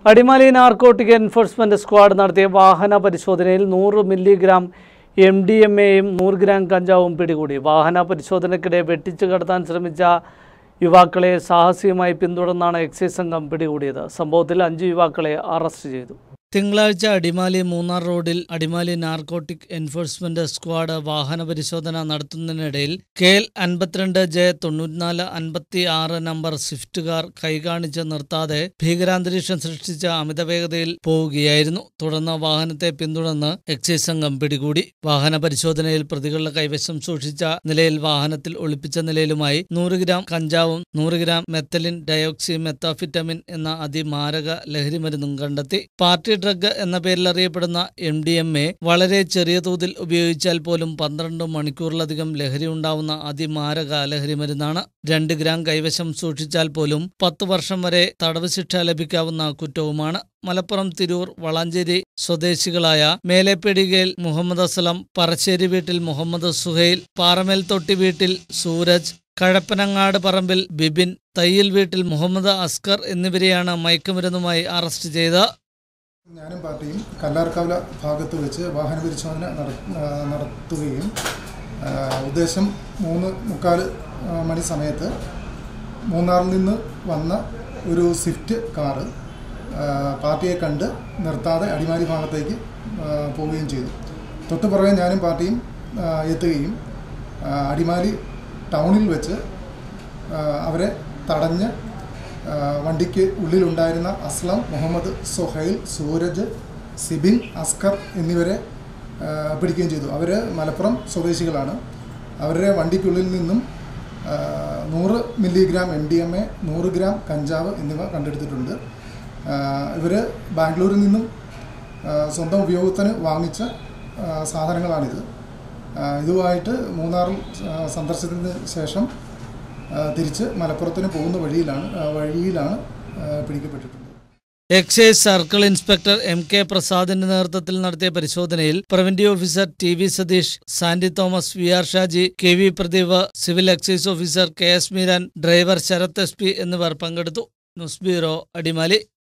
Adimali narcotic enforcement squad നടത്തിയ വാഹന പരിശോധനയിൽ നൂറ് മില്ലിഗ്രാം എം ഡി എം എയും നൂറ് ഗ്രാം കഞ്ചാവും പിടികൂടി വാഹന പരിശോധനയ്ക്കിടെ വെട്ടിച്ചു കടത്താൻ ശ്രമിച്ച യുവാക്കളെ സാഹസികമായി പിന്തുടർന്നാണ് എക്സൈസ് സംഘം പിടികൂടിയത് സംഭവത്തിൽ അഞ്ച് യുവാക്കളെ അറസ്റ്റ് ചെയ്തു തിങ്കളാഴ്ച അടിമാലി മൂന്നാർ റോഡിൽ അടിമാലി നാർക്കോട്ടിക് എൻഫോഴ്സ്മെന്റ് സ്ക്വാഡ് വാഹന പരിശോധന നടത്തുന്നതിനിടയിൽ കെ എൽ അൻപത്തിരണ്ട് ജെ തൊണ്ണൂറ്റിനാല് അൻപത്തി ആറ് നമ്പർ സ്വിഫ്റ്റ് കാർ കൈകാണിച്ച് നിർത്താതെ ഭീകരാന്തരീക്ഷം സൃഷ്ടിച്ച അമിതവേഗതയിൽ പോവുകയായിരുന്നു തുടർന്ന് വാഹനത്തെ പിന്തുടർന്ന് എക്സൈസ് സംഘം പിടികൂടി വാഹന പരിശോധനയിൽ പ്രതികളുടെ കൈവശം സൂക്ഷിച്ച നിലയിൽ വാഹനത്തിൽ ഒളിപ്പിച്ച നിലയിലുമായി നൂറ് ഗ്രാം കഞ്ചാവും നൂറ് ഗ്രാം മെത്തലിൻ ഡയോക്സി മെത്താഫിറ്റമിൻ എന്ന അതിമാരക ലഹരിമരുന്നും കണ്ടെത്തി പാർട്ടി ഡ്രഗ് എന്ന പേരിൽ അറിയപ്പെടുന്ന എം ഡി എം എ വളരെ ചെറിയ തോതിൽ ഉപയോഗിച്ചാൽ പോലും പന്ത്രണ്ട് മണിക്കൂറിലധികം ലഹരി ഉണ്ടാവുന്ന അതിമാരക ലഹരി മരുന്നാണ് രണ്ട് ഗ്രാം കൈവശം സൂക്ഷിച്ചാൽ പോലും പത്ത് വർഷം വരെ തടവ് ശിക്ഷ ലഭിക്കാവുന്ന കുറ്റവുമാണ് മലപ്പുറം തിരൂർ വളാഞ്ചേരി സ്വദേശികളായ മേലേപ്പെടികയിൽ മുഹമ്മദ് അസ്ലം പറശ്ശേരി വീട്ടിൽ മുഹമ്മദ് സുഹൈൽ പാറമേൽ തൊട്ടി വീട്ടിൽ സൂരജ് കഴപ്പനങ്ങാട് പറമ്പിൽ ബിബിൻ തയ്യിൽ വീട്ടിൽ മുഹമ്മദ് അസ്കർ എന്നിവരെയാണ് മയക്കുമരുന്നുമായി അറസ്റ്റ് ചെയ്തത് ഞാനും പാർട്ടിയും കല്ലാർക്കാവില ഭാഗത്ത് വെച്ച് വാഹന പരിശോധന നട- ആ, നടത്തുകയും ആ, ഉദ്ദേശം മൂന്ന് മുക്കാൽ ആ, മണി സമയത്ത് മൂന്നാറിൽ നിന്ന് വന്ന ഒരു സ്വിഫ്റ്റ് കാറ് ആ, പാർട്ടിയെ കണ്ട് നിർത്താതെ അടിമാലി ഭാഗത്തേക്ക് ആ, പോവുകയും ചെയ്തു തൊട്ട് പുറകെ ഞാനും പാർട്ടിയും ആ, എത്തുകയും ആ, അടിമാലി ടൗണിൽ വെച്ച് ആ, അവരെ തടഞ്ഞ് ആ, വണ്ടിക്ക് ഉള്ളിലുണ്ടായിരുന്ന അസ്ലം മുഹമ്മദ് സുഹൈൽ സൂരജ് സിബിൻ അസ്കർ എന്നിവരെ ആ, പിടിക്കുകയും ചെയ്തു അവർ മലപ്പുറം സ്വദേശികളാണ് അവരുടെ വണ്ടിക്കുള്ളിൽ നിന്നും ആ, നൂറ് milligram M D M A നൂറ് ഗ്രാം കഞ്ചാവ് എന്നിവ കണ്ടെടുത്തിട്ടുണ്ട് ഇവർ ബാംഗ്ലൂരിൽ നിന്നും ആ, സ്വന്തം ഉപയോഗത്തിന് വാങ്ങിച്ച ആ, സാധനങ്ങളാണിത് ആ, ഇതുമായിട്ട് മൂന്നാറിൽ ആ, സന്ദർശനത്തിന് ശേഷം ആ, തിരിച്ച് മലപ്പുറത്തിന് പോകുന്ന വഴിയിലാണ് ആ, വഴിയിലാണ് ആ, പിടിക്കപ്പെട്ടിട്ടുള്ളത് excise circle inspector M K പ്രസാദിന്റെ നേതൃത്വത്തിൽ നടത്തിയ പരിശോധനയിൽ preventive officer T V Satheesh Sandy Thomas V R Shaji K V Pradeep civil excise officer K S Meeran driver Sarath S P എന്നിവർ പങ്കെടുത്തു ന്യൂസ് ബ്യൂറോ അടിമാലി